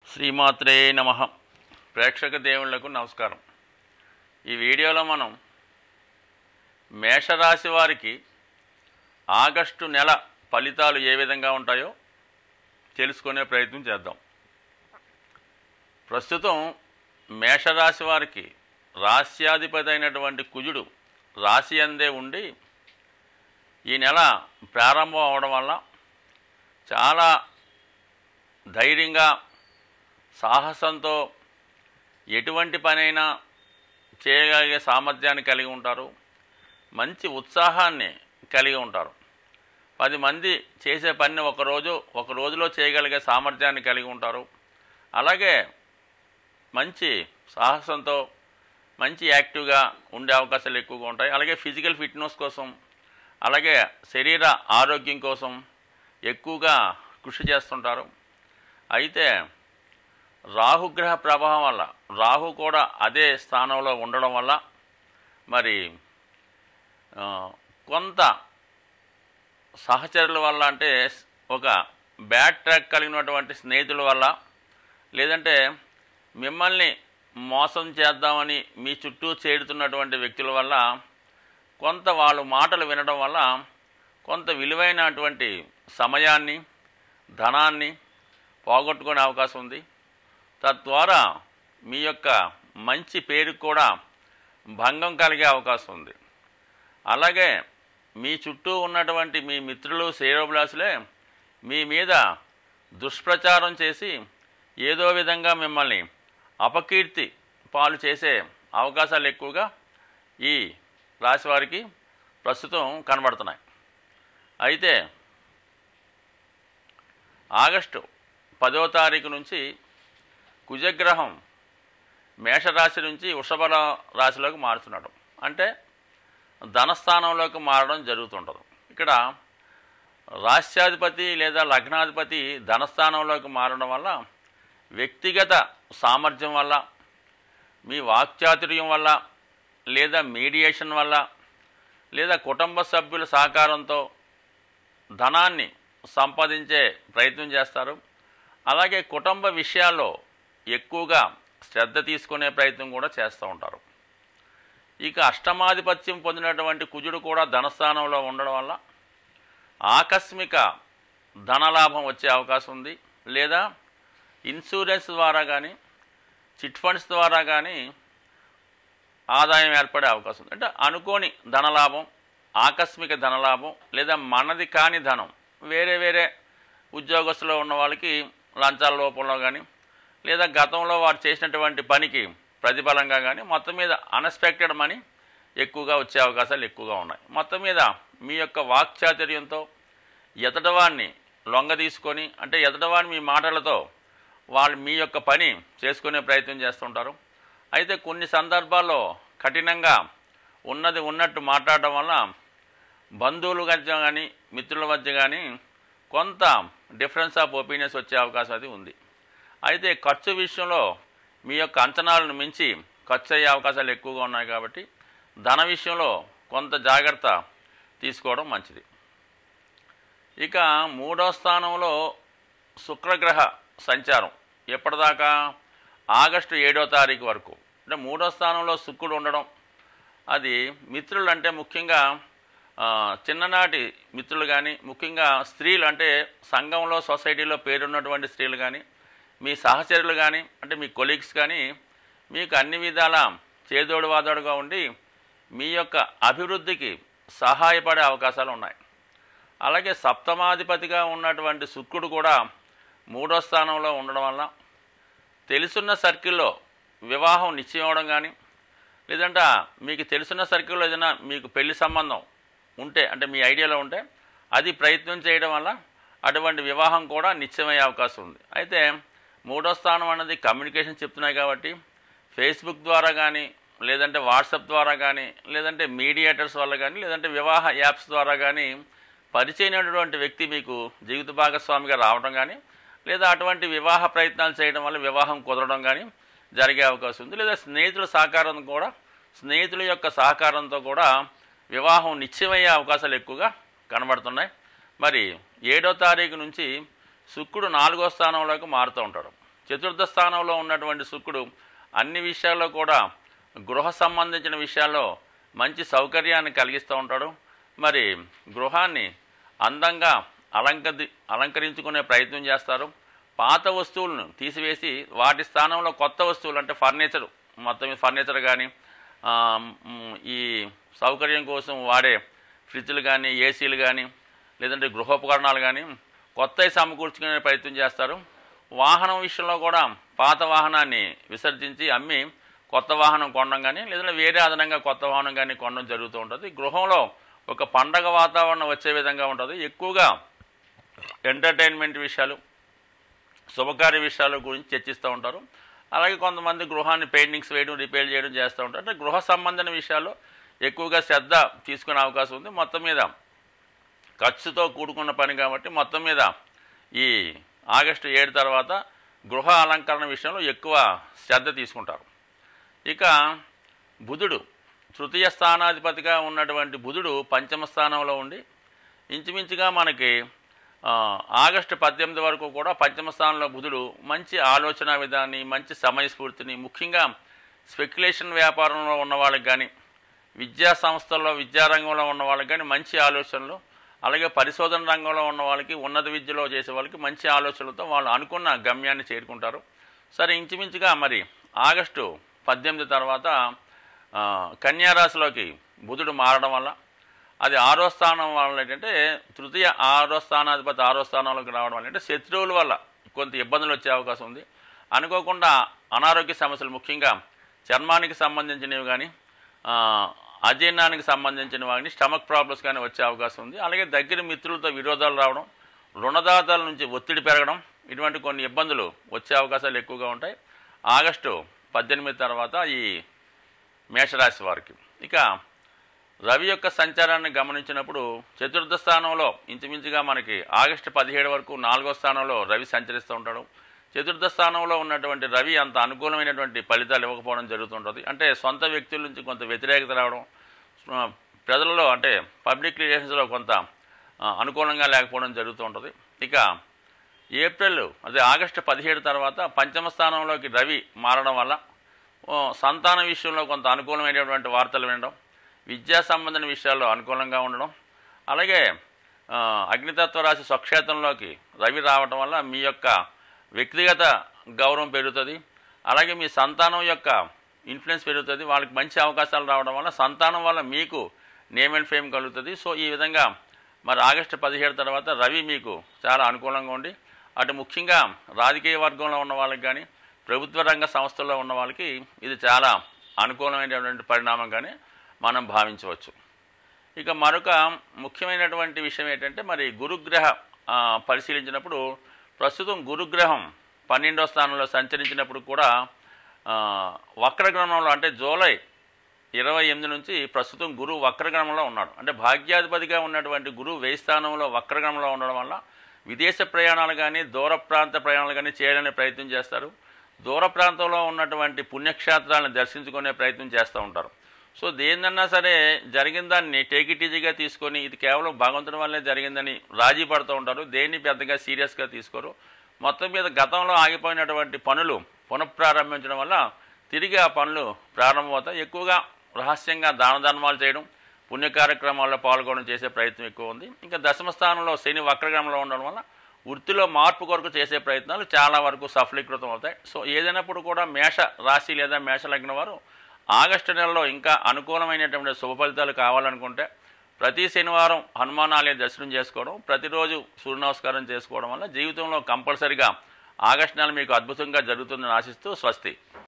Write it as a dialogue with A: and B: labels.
A: శ్రీమాత్రే నమ ప్రేక్షక దేవుళ్లకు నమస్కారం ఈ వీడియోలో మనం మేషరాశి వారికి ఆగస్టు నెల ఫలితాలు ఏ విధంగా ఉంటాయో తెలుసుకునే ప్రయత్నం చేద్దాం ప్రస్తుతం మేషరాశి వారికి రాస్యాధిపతి అయినటువంటి కుజుడు రాశి అందే ఉండి ఈ నెల ప్రారంభం అవడం వల్ల చాలా ధైర్యంగా సాహసంతో ఎటువంటి పనైనా చేయగలిగే సామర్థ్యాన్ని కలిగి ఉంటారు మంచి ఉత్సాహాన్ని కలిగి ఉంటారు పది మంది చేసే పని ఒకరోజు ఒక రోజులో చేయగలిగే సామర్థ్యాన్ని కలిగి ఉంటారు అలాగే మంచి సాహసంతో మంచి యాక్టివ్గా ఉండే అవకాశాలు ఎక్కువగా ఉంటాయి అలాగే ఫిజికల్ ఫిట్నెస్ కోసం అలాగే శరీర ఆరోగ్యం కోసం ఎక్కువగా కృషి చేస్తుంటారు అయితే రాహుగ్రహ ప్రభావం వల్ల రాహు కూడా అదే స్థానంలో ఉండడం వల్ల మరి ఆ, కొంత సహచరుల వల్ల అంటే ఒక బ్యాడ్ ట్రాక్ కలిగినటువంటి స్నేహితుల వల్ల లేదంటే మిమ్మల్ని మోసం చేద్దామని మీ చుట్టూ చేరుతున్నటువంటి వ్యక్తుల వల్ల కొంత వాళ్ళు మాటలు వినడం వల్ల కొంత విలువైనటువంటి సమయాన్ని ధనాన్ని పోగొట్టుకునే అవకాశం ఉంది తద్వారా మీ యొక్క మంచి పేరు కూడా భంగం కలిగే అవకాశం ఉంది అలాగే మీ చుట్టూ ఉన్నటువంటి మీ మిత్రులు శ్రేయోభిలాసులే మీ మీద దుష్ప్రచారం చేసి ఏదో విధంగా మిమ్మల్ని అపకీర్తి పాలు చేసే అవకాశాలు ఎక్కువగా ఈ రాశి వారికి ప్రస్తుతం కనబడుతున్నాయి అయితే ఆగస్టు పదో తారీఖు నుంచి కుజగ్రహం మేషరాశి నుంచి వృషభ రా- రాశిలోకి మారుతున్నాడు అంటే ధనస్థానంలోకి మారడం జరుగుతుంటుంది ఇక్కడ రాష్ట్రాధిపతి లేదా లగ్నాధిపతి ధనస్థానంలోకి మారడం వల్ల వ్యక్తిగత సామర్థ్యం వల్ల మీ వాక్చాతుర్యం వల్ల లేదా మీడియేషన్ వల్ల లేదా కుటుంబ సభ్యుల సహకారంతో ధనాన్ని సంపాదించే ప్రయత్నం చేస్తారు అలాగే కుటుంబ విషయాల్లో ఎక్కువగా శ్రద్ధ తీసుకునే ప్రయత్నం కూడా చేస్తూ ఉంటారు ఇక అష్టమాధిపత్యం పొందినటువంటి కుజుడు కూడా ధనస్థానంలో ఉండడం వల్ల ఆకస్మిక ధనలాభం వచ్చే అవకాశం ఉంది లేదా ఇన్సూరెన్స్ ద్వారా కానీ చిట్ ఫండ్స్ ద్వారా కానీ ఆదాయం ఏర్పడే అవకాశం ఉంది అంటే అనుకోని ధనలాభం ఆకస్మిక ధనలాభం లేదా మనది కాని ధనం వేరే వేరే ఉద్యోగస్తులో ఉన్న వాళ్ళకి లంచాల రూపంలో కానీ లేదా గతంలో వారు చేసినటువంటి పనికి ప్రతిఫలంగా కానీ మొత్తం మీద అన్ఎక్స్పెక్టెడ్ మనీ ఎక్కువగా వచ్చే అవకాశాలు ఎక్కువగా ఉన్నాయి మొత్తం మీద మీ యొక్క వాక్చాతుర్యంతో ఎతటవాడిని లొంగ తీసుకొని అంటే ఎతటవాడిని మీ మాటలతో వాళ్ళు మీ యొక్క పని చేసుకునే ప్రయత్నం చేస్తుంటారు అయితే కొన్ని సందర్భాల్లో కఠినంగా ఉన్నది ఉన్నట్టు మాట్లాడడం వల్ల బంధువుల మధ్య కానీ మిత్రుల మధ్య కానీ కొంత డిఫరెన్స్ ఆఫ్ ఒపీనియన్స్ వచ్చే అవకాశం అది ఉంది అయితే ఖర్చు విషయంలో మీ యొక్క అంచనాలను మించి ఖర్చు అయ్యే అవకాశాలు ఎక్కువగా ఉన్నాయి కాబట్టి ధన విషయంలో కొంత జాగ్రత్త తీసుకోవడం మంచిది ఇక మూడో స్థానంలో శుక్రగ్రహ సంచారం ఎప్పటిదాకా ఆగస్టు ఏడో తారీఖు వరకు అంటే మూడో స్థానంలో శుక్రుడు ఉండడం అది మిత్రులు అంటే ముఖ్యంగా ఆ, చిన్ననాటి మిత్రులు కానీ ముఖ్యంగా స్త్రీలు అంటే సంఘంలో సొసైటీలో పేరున్నటువంటి స్త్రీలు కానీ మీ సహచరులు కానీ అంటే మీ కొలీగ్స్ కానీ మీకు అన్ని విధాల చేదోడు వాదోడుగా ఉండి మీ యొక్క అభివృద్ధికి సహాయపడే అవకాశాలు ఉన్నాయి అలాగే సప్తమాధిపతిగా ఉన్నటువంటి శుక్రుడు కూడా మూడో స్థానంలో ఉండడం వల్ల తెలుసున్న సర్కిల్లో వివాహం నిశ్చయం అవడం కానీ లేదంటే మీకు తెలుసున్న సర్కిల్లో ఏదైనా మీకు పెళ్లి సంబంధం ఉంటే అంటే మీ ఐడియాలో ఉంటే అది ప్రయత్నం చేయడం వల్ల అటువంటి వివాహం కూడా నిశ్చయమయ్యే అవకాశం ఉంది అయితే మూడో స్థానం అన్నది కమ్యూనికేషన్ చెప్తున్నాయి కాబట్టి ఫేస్బుక్ ద్వారా కానీ లేదంటే వాట్సాప్ ద్వారా కానీ లేదంటే మీడియేటర్స్ వల్ల కానీ లేదంటే వివాహ యాప్స్ ద్వారా కానీ పరిచయమైనటువంటి వ్యక్తి మీకు జీవిత భాగస్వామిగా రావడం కానీ లేదా అటువంటి వివాహ ప్రయత్నాలు చేయడం వల్ల వివాహం కుదరడం కానీ జరిగే అవకాశం ఉంది లేదా స్నేహితుల సహకారం కూడా స్నేహితుల యొక్క సహకారంతో కూడా వివాహం నిశ్చయమయ్యే అవకాశాలు ఎక్కువగా కనబడుతున్నాయి మరి ఏడో తారీఖు నుంచి శుక్రుడు నాలుగో స్థానంలోకి మారుతూ ఉంటాడు చతుర్థ స్థానంలో ఉన్నటువంటి శుక్రుడు అన్ని విషయాల్లో కూడా గృహ సంబంధించిన విషయాల్లో మంచి సౌకర్యాన్ని కలిగిస్తూ ఉంటాడు మరి గృహాన్ని అందంగా అలంకరి అలంకరించుకునే ప్రయత్నం చేస్తారు పాత వస్తువులను తీసివేసి వాటి స్థానంలో కొత్త వస్తువులు అంటే ఫర్నిచర్ మొత్తం ఫర్నిచర్ కానీ ఈ సౌకర్యం కోసం వాడే ఫ్రిడ్జ్లు కానీ ఏసీలు కానీ లేదంటే గృహోపకరణాలు కానీ కొత్తవి సమకూర్చుకునే ప్రయత్నం చేస్తారు వాహనం విషయంలో కూడా పాత వాహనాన్ని విసర్జించి అమ్మి కొత్త వాహనం కొనడం కానీ లేదంటే వేరే అదనంగా కొత్త వాహనం కానీ కొనడం జరుగుతూ ఉంటుంది గృహంలో ఒక పండగ వాతావరణం వచ్చే విధంగా ఉంటుంది ఎక్కువగా ఎంటర్టైన్మెంట్ విషయాలు శుభకార్య విషయాల గురించి చర్చిస్తూ ఉంటారు అలాగే కొంతమంది గృహాన్ని పెయింటింగ్స్ వేయడం రిపేర్ చేయడం చేస్తూ ఉంటారు అంటే గృహ సంబంధమైన విషయాల్లో ఎక్కువగా శ్రద్ధ తీసుకునే అవకాశం ఉంది మొత్తం మీద ఖర్చుతో కూడుకున్న పని కాబట్టి మొత్తం మీద ఈ ఆగస్టు ఏడు తర్వాత గృహ అలంకరణ విషయంలో ఎక్కువ శ్రద్ధ తీసుకుంటారు ఇక బుధుడు తృతీయ స్థానాధిపతిగా ఉన్నటువంటి బుధుడు పంచమ స్థానంలో ఉండి ఇంచుమించుగా మనకి ఆ, ఆగస్టు పద్దెనిమిది వరకు కూడా పంచమ స్థానంలో బుధుడు మంచి ఆలోచన విధాన్ని మంచి సమయస్ఫూర్తిని ముఖ్యంగా స్పెక్యులేషన్ వ్యాపారంలో ఉన్న వాళ్ళకి కానీ విద్యా సంస్థల్లో విద్యారంగంలో ఉన్న వాళ్ళకి కానీ మంచి ఆలోచనలు అలాగే పరిశోధన రంగంలో ఉన్న వాళ్ళకి ఉన్నత విద్యలో చేసే వాళ్ళకి మంచి ఆలోచనలతో వాళ్ళు అనుకున్న గమ్యాన్ని చేరుకుంటారు సరే ఇంచుమించుగా మరి ఆగస్టు పద్దెనిమిది తర్వాత ఆ, కన్యా రాశిలోకి బుధుడు మారడం వల్ల అది ఆరో స్థానం వల్ల ఏంటంటే తృతీయ ఆరో స్థానాధిపతి ఆరో స్థానంలోకి రావడం వల్ల అంటే శత్రువుల వల్ల కొంత ఇబ్బందులు వచ్చే అవకాశం ఉంది అనుకోకుండా అనారోగ్య సమస్యలు ముఖ్యంగా చర్మానికి సంబంధించినవి కానీ ఆ, అజీర్ణానికి సంబంధించినవి కానీ స్టమక్ ప్రాబ్లమ్స్ కానీ వచ్చే అవకాశం ఉంది అలాగే దగ్గర మిత్రులతో విరోధాలు రావడం రుణదాతల నుంచి ఒత్తిడి పెరగడం ఇటువంటి కొన్ని ఇబ్బందులు వచ్చే అవకాశాలు ఎక్కువగా ఉంటాయి ఆగస్టు పద్దెనిమిది తర్వాత ఈ మేషరాశి వారికి ఇక రవి యొక్క సంచారాన్ని గమనించినప్పుడు చతుర్థ స్థానంలో ఇంచుమించుగా మనకి ఆగస్టు పదిహేడు వరకు నాలుగో స్థానంలో రవి సంచరిస్తూ ఉంటాడు చతుర్థ స్థానంలో ఉన్నటువంటి రవి అంత అనుకూలమైనటువంటి ఫలితాలు ఇవ్వకపోవడం జరుగుతుంటుంది అంటే సొంత వ్యక్తుల నుంచి కొంత వ్యతిరేకత రావడం ఆ, ప్రజలలో అంటే పబ్లిక్ రిలేషన్స్లో కొంత ఆ, అనుకూలంగా లేకపోవడం జరుగుతూ ఉంటుంది ఇక ఏప్రిల్ అదే ఆగస్టు పదిహేడు తర్వాత పంచమ స్థానంలోకి రవి మారడం వల్ల ఓ, సంతాన విషయంలో కొంత అనుకూలమైనటువంటి వార్తలు వినడం విద్యా సంబంధించిన విషయాల్లో అనుకూలంగా ఉండడం అలాగే ఆ, అగ్నితత్వ రాశి స్వక్షేత్రంలోకి రవి రావటం వల్ల మీ యొక్క వ్యక్తిగత గౌరవం పెరుగుతుంది అలాగే మీ సంతానం యొక్క ఇన్ఫ్లుయెన్స్ పెరుగుతుంది వాళ్ళకి మంచి అవకాశాలు రావడం వల్ల సంతానం వల్ల మీకు నేమ్ అండ్ ఫేమ్ కలుగుతుంది సో ఈ విధంగా మరి ఆగస్టు పదిహేడు తర్వాత రవి మీకు చాలా అనుకూలంగా ఉండి అటు ముఖ్యంగా రాజకీయ వర్గంలో ఉన్న వాళ్ళకి కానీ ప్రభుత్వ రంగ సంస్థల్లో ఉన్న వాళ్ళకి ఇది చాలా అనుకూలమైనటువంటి పరిణామంగానే మనం భావించవచ్చు ఇక మరొక ముఖ్యమైనటువంటి విషయం ఏంటంటే మరి గురుగ్రహ ఆ, పరిశీలించినప్పుడు ప్రస్తుతం గురుగ్రహం పన్నెండో స్థానంలో సంచరించినప్పుడు కూడా ఆ, వక్రగ్రహణంలో అంటే జూలై ఇరవై ఎనిమిది నుంచి ప్రస్తుతం గురువు వక్రగణంలో ఉన్నాడు అంటే భాగ్యాధిపతిగా ఉన్నటువంటి గురువు వేయి స్థానంలో వక్రగణంలో ఉండడం వల్ల విదేశ ప్రయాణాలు కానీ దూర ప్రాంత ప్రయాణాలు కానీ చేయాలనే ప్రయత్నం చేస్తారు దూర ప్రాంతంలో ఉన్నటువంటి పుణ్యక్షేత్రాలను దర్శించుకునే ప్రయత్నం చేస్తూ ఉంటారు సో దేన్నన్నా సరే జరిగిన దాన్ని టేక్ ఇట్ ఈజీగా తీసుకొని ఇది కేవలం భగవంతుడి వల్లే జరిగిందని రాజీ పడుతూ ఉంటారు దేన్ని పెద్దగా సీరియస్గా తీసుకోరు మొత్తం మీద గతంలో ఆగిపోయినటువంటి పనులు పునఃప్రారంభించడం వల్ల తిరిగి ఆ పనులు ప్రారంభమవుతాయి ఎక్కువగా రహస్యంగా దాన ధర్మాలు చేయడం పుణ్య కార్యక్రమాల్లో పాల్గొనడం చేసే ప్రయత్నం ఎక్కువ ఉంది ఇంకా దశమ స్థానంలో శని వక్రగ్రహంలో ఉండడం వల్ల వృత్తిలో మార్పు కొరకు చేసే ప్రయత్నాలు చాలా వరకు సఫలీకృతం అవుతాయి సో ఏదైనప్పుడు కూడా మేష రాశి లేదా మేష లగ్నం వారు ఆగస్టు నెలలో ఇంకా అనుకూలమైనటువంటి శుభ ఫలితాలు కావాలనుకుంటే ప్రతి శనివారం హనుమాన్ ఆలయ దర్శనం చేసుకోవడం ప్రతిరోజు సూర్య నమస్కారం చేసుకోవడం వల్ల జీవితంలో కంపల్సరిగా ఆగస్టు నెల మీకు అద్భుతంగా జరుగుతుందని ఆశిస్తూ స్వస్తి